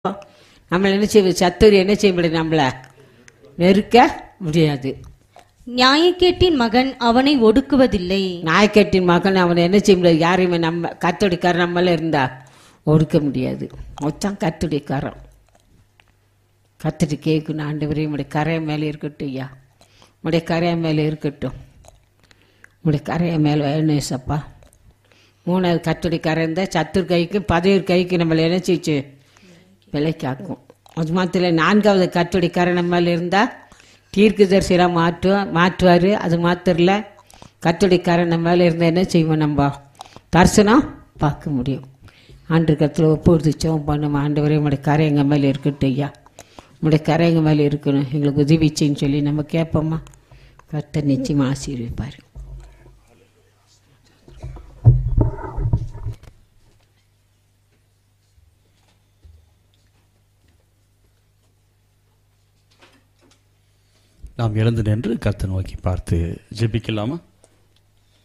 நம்மளை என்ன செய்வது சத்துரு என்ன செய்ய முடியாது நம்மள நெருக்க முடியாது நியாயக்கேட்டின் மகன் அவனை ஒடுக்குவதில்லை நாய்க்கட்டின் மகன் அவனை என்ன செய்ய முடியாது யாரையுமே நம்ம கத்தோடிக்காரன் நம்மள இருந்தா ஒடுக்க முடியாது மொத்தம் கத்தோடிக்காரன் கத்துட்டு கேட்கணும் ஆண்டவரே உடைய கரையை மேலே இருக்கட்டும் ஐயா உடைய கரையை மேலே இருக்கட்டும் உடைய கரையை மேலே வேணும் சப்பா மூணாவது கத்துடி கரை இருந்தால் சத்துரு கைக்கு பதவியர் கைக்கு நம்மளை என்ன செய்ச்சு விலைக்காக்கும் அது மாத்திரம் இல்ல, நான்காவது கத்துடி கரை நம்ம மேலே இருந்தால் தீர்க்கதரிசியாக மாற்றுவோம் மாற்றுவார் அது மாத்திரம் இல்லை கத்துடி கரை நம்ம மேலே இருந்தால் என்ன செய்வோம் நம்ம தரிசனம் பார்க்க முடியும் ஆண்டு கத்தில் ஒப்புடுத்து சோம் பண்ணும் ஆண்டு வரை உங்களுடைய கரை எங்கள் மேலே இருக்கட்டும் ஐயா உங்களுடைய கரை எங்கள் மேலே இருக்கணும் எங்களுக்கு உதவிச்சின்னு சொல்லி நம்ம கேட்போமா கர்த்தர் நிச்சயமாக ஆசீர்விப்பார் நாம் எழுந்து நின்று கர்த்தர் நோக்கி பார்த்து ஜெபிக்கலாமா